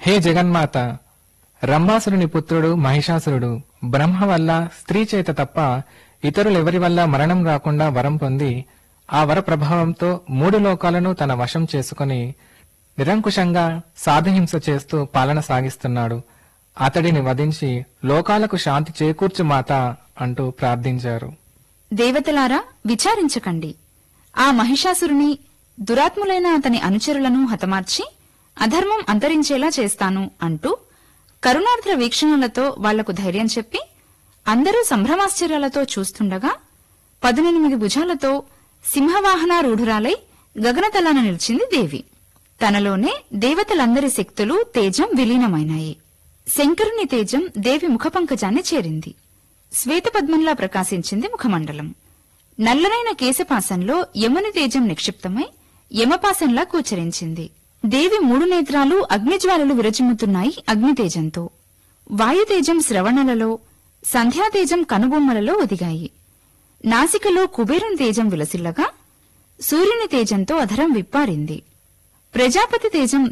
హే జగన్మాత రంభాసురుని పుత్రుడు మహిషాసురుడు బ్రహ్మ వల్ల స్త్రీ చేత తప్ప ఇతరులెవరి వల్ల మరణం రాకుండా వరం పొంది ఆ వర ప్రభావంతో మూడు లోకాలను తన వశం చేసుకుని నిరంకుశంగా సాధహింస చేస్తూ పాలన సాగిస్తున్నాడు అతడిని వధించి లోకాలకు శాంతి చేకూర్చు మాత అంటూ ప్రార్థించారు దేవతలారా విచారించకండి ఆ మహిషాసురుని దురాత్ములైన అతని అనుచరులను హతమార్చి అధర్మం అంతరించేలా చేస్తాను అంటూ కరుణార్ద్ర వీక్షణలతో వాళ్లకు ధైర్యం చెప్పి అందరూ సంభ్రమాశ్చర్యాలతో చూస్తుండగా పదునెనిమిది భుజాలతో సింహవాహనారూఢురాలై గగనతలాన నిలిచింది దేవి తనలోనే దేవతలందరి శక్తులు తేజం విలీనమైనాయి శంకరుని తేజం దేవి ముఖపంకజాన్ని చేరింది శ్వేతపద్మంలా ప్రకాశించింది ముఖమండలం నల్లనైన కేశపాసంలో యముని తేజం నిక్షిప్తమై యమపాసంలా కూచరించింది దేవి మూడు నేత్రాలు అగ్నిజ్వాలలు విరచిమ్ముతున్నాయి అగ్నితేజంతో వాయుతేజం శ్రవణలలో సంధ్యాతేజం కనుబొమ్మలలో ఒదిగాయి నాసికలో కుబేరుని తేజం విలసిల్లగా సూర్యుని తేజంతో అధరం విప్పారింది ప్రజాపతి తేజం